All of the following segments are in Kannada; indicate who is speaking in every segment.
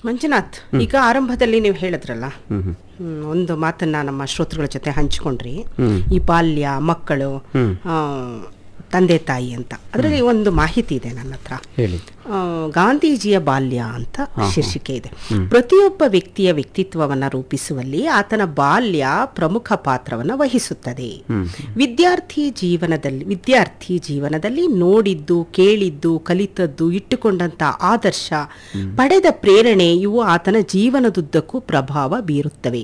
Speaker 1: ಮಂಜುನಾಥ್ ಈಗ ಆರಂಭದಲ್ಲಿ ನೀವು ಹೇಳಿದ್ರಲ್ಲ
Speaker 2: ಹ್ಮ್ ಹ್ಮ್
Speaker 1: ಹ್ಮ್, ಒಂದು ಮಾತನ್ನ ನಮ್ಮ ಶ್ರೋತೃಗಳ ಜೊತೆ ಹಂಚ್ಕೊಂಡ್ರಿ
Speaker 2: ಹ್ಮ್.
Speaker 1: ಈ ಬಾಲ್ಯ ಮಕ್ಕಳು
Speaker 2: ಹ್ಮ್.
Speaker 1: ಆ, ತಂದೆ ತಾಯಿ ಅಂತ ಅದರಲ್ಲಿ ಒಂದು ಮಾಹಿತಿ ಇದೆ ನನ್ನ ಹತ್ರ
Speaker 2: ಹೇಳಿ
Speaker 1: ಆ, ಗಾಂಧೀಜಿಯ ಬಾಲ್ಯ ಅಂತ ಶೀರ್ಷಿಕೆ ಇದೆ ಪ್ರತಿಯೊಬ್ಬ ವ್ಯಕ್ತಿಯ ವ್ಯಕ್ತಿತ್ವವನ್ನ ರೂಪಿಸುವಲ್ಲಿ ಆತನ ಬಾಲ್ಯ ಪ್ರಮುಖ ಪಾತ್ರವನ್ನ ವಹಿಸುತ್ತದೆ ವಿದ್ಯಾರ್ಥಿ ಜೀವನದಲ್ಲಿ ವಿದ್ಯಾರ್ಥಿ ಜೀವನದಲ್ಲಿ ನೋಡಿದ್ದು ಕೇಳಿದ್ದು ಕಲಿತದ್ದು ಇಟ್ಟುಕೊಂಡಂತ ಆದರ್ಶ ಪಡೆದ ಪ್ರೇರಣೆ ಇವು ಆತನ ಜೀವನದುದ್ದಕ್ಕೂ ಪ್ರಭಾವ ಬೀರುತ್ತವೆ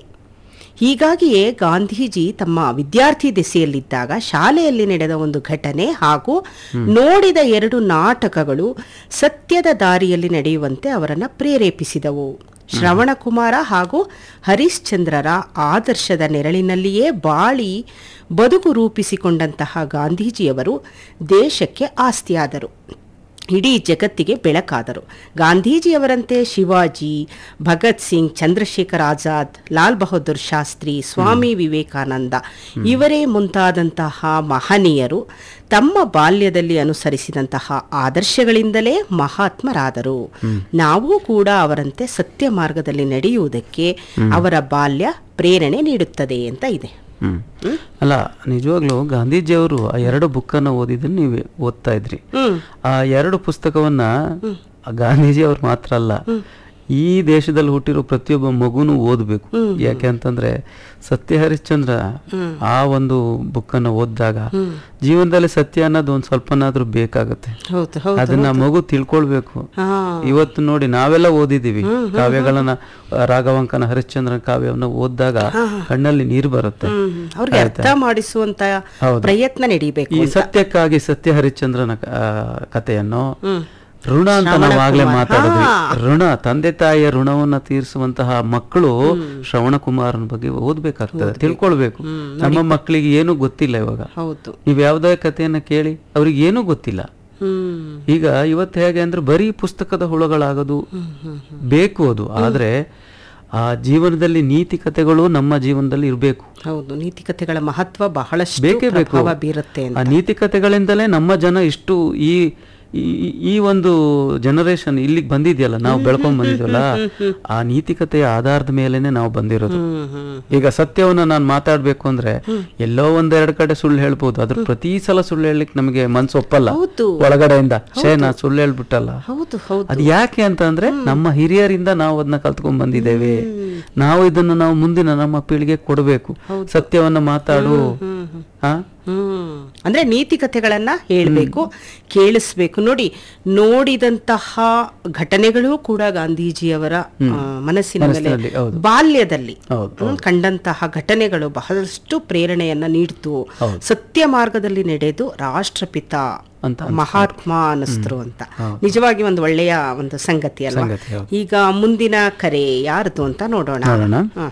Speaker 1: ಹೀಗಾಗಿಯೇ ಗಾಂಧೀಜಿ ತಮ್ಮ ವಿದ್ಯಾರ್ಥಿ ದೆಸೆಯಲ್ಲಿದ್ದಾಗ ಶಾಲೆಯಲ್ಲಿ ನಡೆದ ಒಂದು ಘಟನೆ ಹಾಗೂ ನೋಡಿದ ಎರಡು ನಾಟಕಗಳು ಸತ್ಯದ ದಾರಿಯಲ್ಲಿ ನಡೆಯುವಂತೆ ಅವರನ್ನು ಪ್ರೇರೇಪಿಸಿದವು ಶ್ರವಣಕುಮಾರ ಹಾಗೂ ಹರಿಶ್ಚಂದ್ರರ ಆದರ್ಶದ ನೆರಳಿನಲ್ಲಿಯೇ ಬಾಳಿ ಬದುಕು ರೂಪಿಸಿಕೊಂಡಂತಹ ಗಾಂಧೀಜಿಯವರು ದೇಶಕ್ಕೆ ಆಸ್ತಿಯಾದರು ಇಡೀ ಜಗತ್ತಿಗೆ ಬೆಳಕಾದರು ಗಾಂಧೀಜಿಯವರಂತೆ ಶಿವಾಜಿ ಭಗತ್ ಸಿಂಗ್ ಚಂದ್ರಶೇಖರ್ ಆಜಾದ್ ಲಾಲ್ ಬಹದ್ದೂರ್ ಶಾಸ್ತ್ರಿ ಸ್ವಾಮಿ ವಿವೇಕಾನಂದ ಇವರೇ ಮುಂತಾದಂತಹ ಮಹನೀಯರು ತಮ್ಮ ಬಾಲ್ಯದಲ್ಲಿ ಅನುಸರಿಸಿದಂತಹ ಆದರ್ಶಗಳಿಂದಲೇ ಮಹಾತ್ಮರಾದರು ನಾವು ಕೂಡ ಅವರಂತೆ ಸತ್ಯ ಮಾರ್ಗದಲ್ಲಿ ನಡೆಯುವುದಕ್ಕೆ ಅವರ ಬಾಲ್ಯ ಪ್ರೇರಣೆ ನೀಡುತ್ತದೆ ಅಂತ ಇದೆ
Speaker 2: ಹ್ಮ್ ಅಲ್ಲ ನಿಜವಾಗ್ಲೂ ಗಾಂಧೀಜಿಯವರು ಆ ಎರಡು ಬುಕ್ಕನ್ನ ಓದಿದ್ದನ್ನು ನೀವು ಓದ್ತಾ ಇದ್ರಿ
Speaker 1: ಹ್ಮ್
Speaker 2: ಆ ಎರಡು ಪುಸ್ತಕವನ್ನ ಗಾಂಧೀಜಿ ಅವ್ರು ಮಾತ್ರ ಅಲ್ಲ ಈ ದೇಶದಲ್ಲಿ ಹುಟ್ಟಿರೋ ಪ್ರತಿಯೊಬ್ಬ ಮಗುನು ಓದಬೇಕು ಯಾಕೆ ಅಂತಂದ್ರೆ ಸತ್ಯ ಹರಿಶ್ಚಂದ್ರ ಆ ಒಂದು ಬುಕ್ಕನ್ನ ಓದಿದಾಗ ಜೀವನದಲ್ಲಿ ಸತ್ಯ ಅನ್ನೋದು ಒಂದ್ ಸ್ವಲ್ಪನಾದ್ರೂ ಬೇಕಾಗತ್ತೆ
Speaker 1: ಹೌದು ಹೌದು
Speaker 2: ಅದನ್ನ ಮಗು ತಿಳ್ಕೊಳ್ಬೇಕು
Speaker 1: ಹಾ
Speaker 2: ಇವತ್ತು ನೋಡಿ ನಾವೆಲ್ಲ ಓದಿದೀವಿ ಕಾವ್ಯಗಳನ್ನ ಆ, ರಾಘವಾಂಕನ ಹರಿಶ್ಚಂದ್ರನ ಕಾವ್ಯವನ್ನ ಓದಿದಾಗ ಕಣ್ಣಲ್ಲಿ ನೀರು ಬರುತ್ತೆ
Speaker 1: ಹ್ಮ್. ಅವ್ರಿಗೆ ಅರ್ಥ ಮಾಡಿಸುವಂತ
Speaker 2: ಹೌದು.
Speaker 1: ಪ್ರಯತ್ನ ನಡೀಬೇಕು
Speaker 2: ಈ ಸತ್ಯಕ್ಕಾಗಿ ಸತ್ಯ ಹರಿಶ್ಚಂದ್ರನ ಆ, ಕಥೆಯನ್ನು ಋಣ ಅಂತ ನಾವು ಆಗ್ಲೇ ಮಾತಾಡಿದ್ವಿ ಋಣ ತಂದೆ ತಾಯಿಯ ಋಣವನ್ನ ತೀರಿಸುವಂತಹ ಮಕ್ಕಳು ಶ್ರವಣ ಕುಮಾರನ ಬಗ್ಗೆ ಓದ್ಬೇಕಾಗ್ತದೆ ತಿಳ್ಕೊಳ್ಬೇಕು ನಮ್ಮ ಮಕ್ಕಳಿಗೆ ಏನು ಗೊತ್ತಿಲ್ಲ ಇವಾಗ
Speaker 1: ಹೌದು
Speaker 2: ನೀವ್ ಯಾವ್ದೇ ಕಥೆಯನ್ನ ಕೇಳಿ ಅವ್ರಿಗೆ ಏನೂ ಗೊತ್ತಿಲ್ಲ
Speaker 1: ಹ್ಮ್
Speaker 2: ಈಗ ಇವತ್ತು ಹೇಗೆ ಅಂದ್ರೆ ಬರೀ ಪುಸ್ತಕದ ಹುಳಗಳಾಗೋದು ಬೇಕು ಅದು ಆದ್ರೆ ಆ ಜೀವನದಲ್ಲಿ ನೀತಿ ಕಥೆಗಳು ನಮ್ಮ ಜೀವನದಲ್ಲಿ ಇರಬೇಕು
Speaker 1: ಹೌದು ನೀತಿಕತೆಗಳ ಮಹತ್ವ ಬಹಳಷ್ಟು
Speaker 2: ಬೇಕೇ ಬೇಕು
Speaker 1: ಪ್ರಭಾವ ಬೀರುತ್ತೆ ಅಂತ
Speaker 2: ಆ ನೀತಿ ಕಥೆಗಳಿಂದಲೇ ನಮ್ಮ ಜನ ಇಷ್ಟು ಈ ಈ- ಈ ಒಂದು ಜನರೇಷನ್ ಇಲ್ಲಿಗೆ ಬಂದಿದೆಯಲ್ಲ ನಾವು ಬೆಳ್ಕೊಂಡ್ ಬಂದಿದ್ವಲ್ಲ ಆ ನೀತಿಕತೆಯ ಆಧಾರದ ಮೇಲೆನೆ ನಾವು ಬಂದಿರೋದು
Speaker 1: ಹ್ಮ್ ಹ್ಮ್
Speaker 2: ಈಗ ಸತ್ಯವನ್ನ ನಾನು ಮಾತಾಡ್ಬೇಕು ಅಂದ್ರೆ ಎಲ್ಲೋ ಒಂದೆರಡು ಕಡೆ ಸುಳ್ಳು ಹೇಳ್ಬೋದು ಅದ್ರ ಪ್ರತಿ ಸಲ ಸುಳ್ಳು ಹೇಳಲಿಕ್ಕೆ ನಮಗೆ ಮನ್ಸು ಒಪ್ಪಲ್ಲ
Speaker 1: ಹೌದು.
Speaker 2: ಒಳಗಡೆಯಿಂದ ಶೇ ನಾ ಸುಳ್ಳು ಹೇಳ್ಬಿಟ್ಟಲ್ಲ
Speaker 1: ಹೌದು ಹೌದು
Speaker 2: ಅದು ಯಾಕೆ ಅಂತ ಅಂದ್ರೆ ನಮ್ಮ ಹಿರಿಯರಿಂದ ನಾವು ಅದನ್ನ ಕಲ್ತ್ಕೊಂಡ್ ಬಂದಿದ್ದೇವೆ ನಾವು ಇದನ್ನ ನಾವು ಮುಂದಿನ ನಮ್ಮ ಪೀಳಿಗೆ ಕೊಡಬೇಕು ಸತ್ಯವನ್ನ ಮಾತಾಡು ಹಾ
Speaker 1: ಹ್ಮ್ ಅಂದ್ರೆ ನೀತಿಕತೆಗಳನ್ನ ಹೇಳ್ಬೇಕು ಕೇಳಿಸ್ಬೇಕು ನೋಡಿ ನೋಡಿದಂತಹ ಘಟನೆಗಳು ಕೂಡ ಗಾಂಧೀಜಿಯವರ ಆ, ಮನಸ್ಸಿನ ಮೇಲೆ
Speaker 2: ಮನಸ್ಸಿನಲ್ಲಿ, ಹೌದು.
Speaker 1: ಬಾಲ್ಯದಲ್ಲಿ
Speaker 2: ಹೌದು,
Speaker 1: ಹ್ಮ್, ಕಂಡಂತಹ ಘಟನೆಗಳು ಬಹಳಷ್ಟು ಪ್ರೇರಣೆಯನ್ನ ನೀಡ್ತು ಸತ್ಯ ಮಾರ್ಗದಲ್ಲಿ ನಡೆದು ರಾಷ್ಟ್ರಪಿತ
Speaker 2: ಅಂತ
Speaker 1: ಮಹಾತ್ಮ ಅನಿಸ್ತರು ಅಂತ ನಿಜವಾಗಿ ಒಂದು ಒಳ್ಳೆಯ ಒಂದು ಸಂಗತಿ ಅಲ್ವಾ
Speaker 2: ಸಂಗತಿ, ಹೌದು.
Speaker 1: ಈಗ ಮುಂದಿನ ಕರೆ ಯಾರ್ದು ಅಂತ ನೋಡೋಣ
Speaker 2: ನೋಡೋಣ.
Speaker 1: ಹ.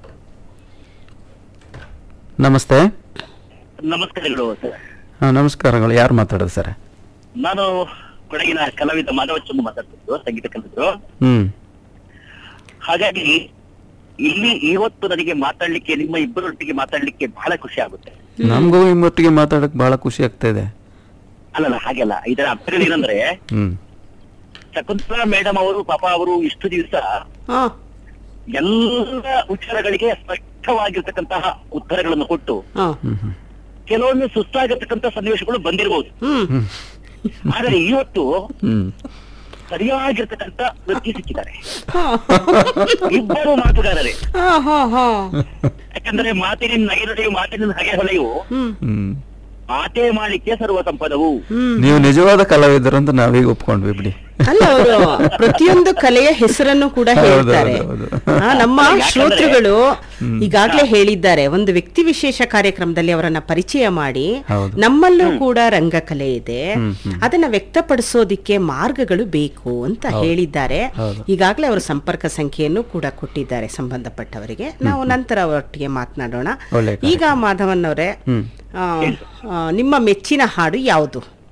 Speaker 2: ನಮಸ್ತೆ
Speaker 3: ನಮಸ್ಕಾರಗಳು ಸರ್
Speaker 2: ಹಾ, ನಮಸ್ಕಾರಗಳು ಯಾರು ಮಾತಾಡೋದು ಸರ್
Speaker 3: ನಾನು ಕೊಡಗಿನ ಕಲಾವಿದ ಮಾಧವಚಂದ್ರ ಮಾತಾಡ್ತಿದ್ದು ಸಂಗೀತ ಕಲಿತರು
Speaker 2: ಹ್ಮ್
Speaker 3: ಹಾಗಾಗಿ ಇಲ್ಲಿ ಇವತ್ತು ನನಗೆ ಮಾತಾಡ್ಲಿಕ್ಕೆ ನಿಮ್ಮ ಇಬ್ಬರೊಟ್ಟಿಗೆ ಮಾತಾಡ್ಲಿಕ್ಕೆ ಬಹಳ ಖುಷಿ ಆಗುತ್ತೆ
Speaker 2: ನಮಗೂ ನಿಮ್ಮೊಟ್ಟಿಗೆ ಮಾತಾಡಕ್ ಬಹಳ ಖುಷಿ ಆಗ್ತಾ ಇದೆ
Speaker 3: ಅಲ್ಲಲ್ಲ ಹಾಗೆಲ್ಲ ಇದರ ಅರ್ಥಗಳೇನಂದ್ರೆ
Speaker 2: ಹ್ಮ್
Speaker 3: ಶಕುಂತಲಾ ಮೇಡಮ್ ಅವರು ಪಾಪ ಅವರು ಇಷ್ಟು ದಿವಸ
Speaker 1: ಹ.
Speaker 3: ಎಲ್ಲ ವಿಚಾರಗಳಿಗೆ ಸ್ಪಷ್ಟವಾಗಿರ್ತಕ್ಕಂತಹ ಉತ್ತರಗಳನ್ನು ಕೊಟ್ಟು
Speaker 1: ಹ.
Speaker 2: ಹ್ಮ್ ಹ್ಮ್
Speaker 3: ಕೆಲವೊಮ್ಮೆ ಸುಸ್ತಾಗಿರ್ತಕ್ಕಂಥ ಸನ್ನಿವೇಶಗಳು ಬಂದಿರಬಹುದು
Speaker 1: ಹ್ಮ್
Speaker 3: ಆದರೆ ಇವತ್ತು
Speaker 2: ಹ್ಮ್
Speaker 3: ಸರಿಯಾಗಿರ್ತಕ್ಕಂಥ ವ್ಯಕ್ತಿ ಸಿಕ್ಕಿದ್ದಾರೆ
Speaker 1: ಹ.
Speaker 3: ಇಬ್ಬರು ಮಾತುಗಾರರೇ
Speaker 1: ಹ, ಹ, ಹ.
Speaker 3: ಯಾಕಂದ್ರೆ ಮಾತಿನ ನಗೆನುಡಿಯು ಮಾತಿನ ಹಗೆ ಹೊಲೆಯು
Speaker 1: ಹ್ಮ್
Speaker 2: ಹ್ಮ್
Speaker 3: ಮಾತೇ ಮಾಡಿಕೆ ಸರ್ವ ಸಂಪದವು
Speaker 1: ಹ್ಮ್
Speaker 2: ನೀವು ನಿಜವಾದ ಕಲಾವಿದರು ಅಂತ ನಾವೀಗ ಒಪ್ಕೊಂಡ್ವಿ ಬಿಡಿ
Speaker 1: ಅಲ್ಲ ಅವರು ಪ್ರತಿಯೊಂದು ಕಲೆಯ ಹೆಸರನ್ನು ಕೂಡ
Speaker 2: ಹೌದು,
Speaker 1: ಹೇಳ್ತಾರೆ
Speaker 2: ಹೌದು,
Speaker 1: ಆ, ನಮ್ಮ ಶ್ರೋತೃಗಳು ಈಗಾಗ್ಲೇ ಹೇಳಿದ್ದಾರೆ ಒಂದು ವ್ಯಕ್ತಿ ವಿಶೇಷ ಕಾರ್ಯಕ್ರಮದಲ್ಲಿ ಅವರನ್ನ ಪರಿಚಯ ಮಾಡಿ
Speaker 2: ಹೌದು.
Speaker 1: ನಮ್ಮಲ್ಲೂ ಕೂಡ ರಂಗಕಲೆ ಇದೆ ಅದನ್ನ ವ್ಯಕ್ತಪಡಿಸೋದಿಕ್ಕೆ ಮಾರ್ಗಗಳು ಬೇಕು ಅಂತ ಹೇಳಿದ್ದಾರೆ
Speaker 2: ಹೌದು.
Speaker 1: ಈಗಾಗಲೇ ಅವರು ಸಂಪರ್ಕ ಸಂಖ್ಯೆಯನ್ನು ಕೂಡ ಕೊಟ್ಟಿದ್ದಾರೆ ಸಂಬಂಧಪಟ್ಟವರಿಗೆ ನಾವು ನಂತರ ಅವರೊಟ್ಟಿಗೆ ಮಾತನಾಡೋಣ
Speaker 2: ಒಳ್ಳೆ
Speaker 1: ಈಗ ಮಾಧವನ್ ಅವರೇ
Speaker 2: ಹ್ಮ್
Speaker 1: ಆ, ಆ, ನಿಮ್ಮ ಮೆಚ್ಚಿನ ಹಾಡು ಯಾವುದು